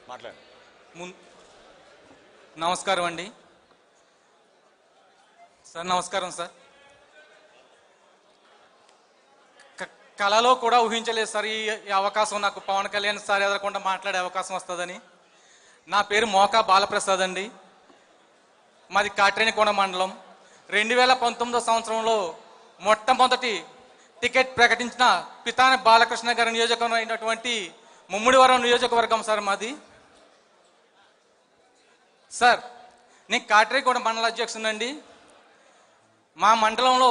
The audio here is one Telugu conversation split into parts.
మాట్లాడు ముం- నమస్కారం అండి సార్ నమస్కారం సార్ క- కళలో కూడా ఊహించలేదు సార్ ఈ ఈ అవకాశం నాకు పవన్ కళ్యాణ్ సార్ ఎదరకుండా మాట్లాడే అవకాశం వస్తుందని నా పేరు మోకా బాలప్రసాద్ అండి మాది కాట్రేనికోణ మండలం రెండు వేల పంతొమ్మిదో సంవత్సరంలో మొట్టమొదటి టికెట్ ప్రకటించిన పితాని బాలకృష్ణ గారి నియోజకవర్గం అయినటువంటి ముమ్మిడివరం నియోజకవర్గం సార్ మాది సార్ నేను కాట్రేకోణ మండల అధ్యక్షునండి మా మండలంలో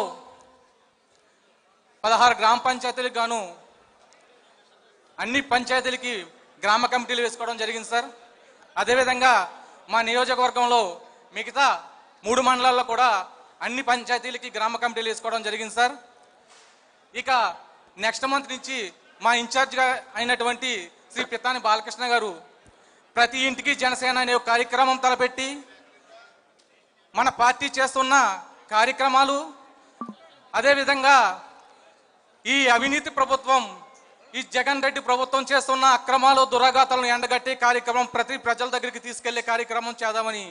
పదహారు గ్రామ పంచాయతీలకు గాను అన్ని పంచాయతీలకి గ్రామ కమిటీలు వేసుకోవడం జరిగింది సార్ అదేవిధంగా మా నియోజకవర్గంలో మిగతా మూడు మండలాల్లో కూడా అన్ని పంచాయతీలకి గ్రామ కమిటీలు వేసుకోవడం జరిగింది సార్ ఇక నెక్స్ట్ మంత్ నుంచి మా ఇన్ఛార్జిగా అయినటువంటి శ్రీ పితాని బాలకృష్ణ గారు ప్రతి ఇంటికి జనసేన అనే ఒక కార్యక్రమం తలపెట్టి మన పార్టీ చేస్తున్న కార్యక్రమాలు అదేవిధంగా ఈ అవినీతి ప్రభుత్వం ఈ జగన్ రెడ్డి ప్రభుత్వం చేస్తున్న అక్రమాలు దురాఘాతాలను ఎండగట్టే కార్యక్రమం ప్రతి ప్రజల దగ్గరికి తీసుకెళ్లే కార్యక్రమం చేద్దామని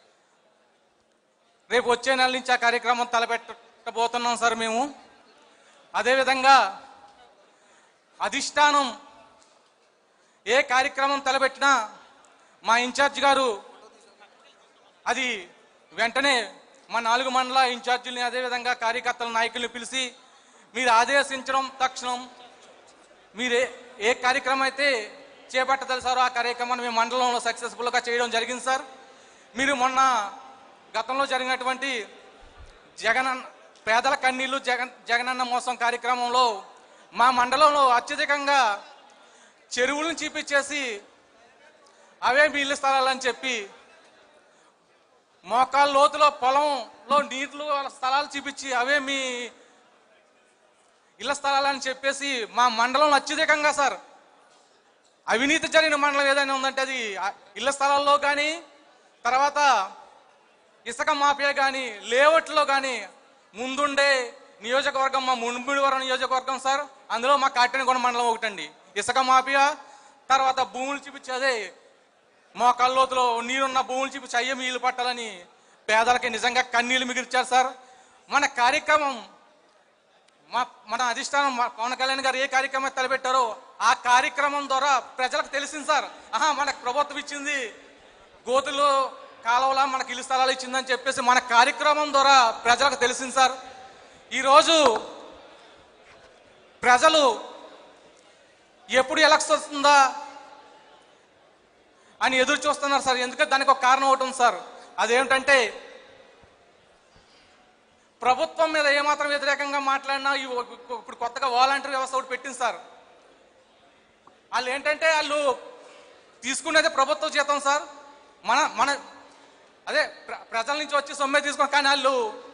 రేపు వచ్చే నెల నుంచి ఆ కార్యక్రమం తలపెట్టబోతున్నాం సార్ మేము అదేవిధంగా అధిష్టానం ఏ కార్యక్రమం తలపెట్టినా మా ఇన్ఛార్జ్ గారు అది వెంటనే మా నాలుగు మండల ఇన్ఛార్జీలని అదేవిధంగా కార్యకర్తల నాయకుల్ని పిలిచి మీరు ఆదేశించడం తక్షణం మీరు ఏ- ఏ కార్యక్రమం అయితే చేపట్టదలిసారో ఆ కార్యక్రమాన్ని మేము మండలంలో సక్సెస్ఫుల్గా చేయడం జరిగింది సార్ మీరు మొన్న గతంలో జరిగినటువంటి జగన్ పేదల కన్నీళ్లు జగన్ జగనన్న మోసం కార్యక్రమంలో మా మండలంలో అత్యధికంగా చెరువులను చూపించేసి అవే మీ ఇల్లు స్థలాలని చెప్పి మోకాళ్ళ లోతులో పొలంలో నీళ్లు స్థలాలు చూపించి అవే మీ ఇళ్ల స్థలాలని చెప్పేసి మా మండలంలో అత్యధికంగా సార్ అవినీతి జరిగిన మండలం ఏదైనా ఉందంటే అది ఆ ఇళ్ల స్థలాల్లో కానీ తర్వాత ఇసుక మాఫియా కానీ లేఅవుట్లో కానీ ముందుండే నియోజకవర్గం మా మున్మిడివరం నియోజకవర్గం సార్ అందులో మా కాటినగొండ మండలం ఒకటండి ఇసుక మాఫియా తర్వాత భూములు చూపించి అదే మోకాళ్ళలోతులో నీరున్న భూములు చూపించి అయ్యే నీళ్ళు పట్టాలని పేదలకి నిజంగా కన్నీళ్లు మిగిల్చారు సార్ మన కార్యక్రమం మా మన అధిష్టానం మా పవన్ కళ్యాణ్ గారు ఏ కార్యక్రమం తలపెట్టారో ఆ కార్యక్రమం ద్వారా ప్రజలకు తెలిసింది సార్ ఆహా మనకు ప్రభుత్వం ఇచ్చింది గోతులు కాలువలా మనకి ఇల్లు స్థలాలు ఇచ్చిందని చెప్పేసి మన కార్యక్రమం ద్వారా ప్రజలకు తెలిసింది సార్ ఈరోజు ప్రజలు ఎప్పుడు ఎలక్షన్ వస్తుందా అని ఎదురు చూస్తున్నారు సార్ ఎందుకంటే దానికి ఒక కారణం ఒకటి ఉంది సార్ అదేమిటంటే ప్రభుత్వం మీద ఏమాత్రం వ్యతిరేకంగా మాట్లాడినా ఈ ఒ- ఇప్పుడు కొత్తగా వాలంటీర్ వ్యవస్థ ఒకటి పెట్టింది సార్ వాళ్ళు ఏంటంటే వాళ్ళు తీసుకునేది ప్రభుత్వ జీతం సార్ మన మన అదే ప్ర- ప్రజల నుంచి వచ్చి సొమ్మే తీసుకుని కానీ వాళ్ళు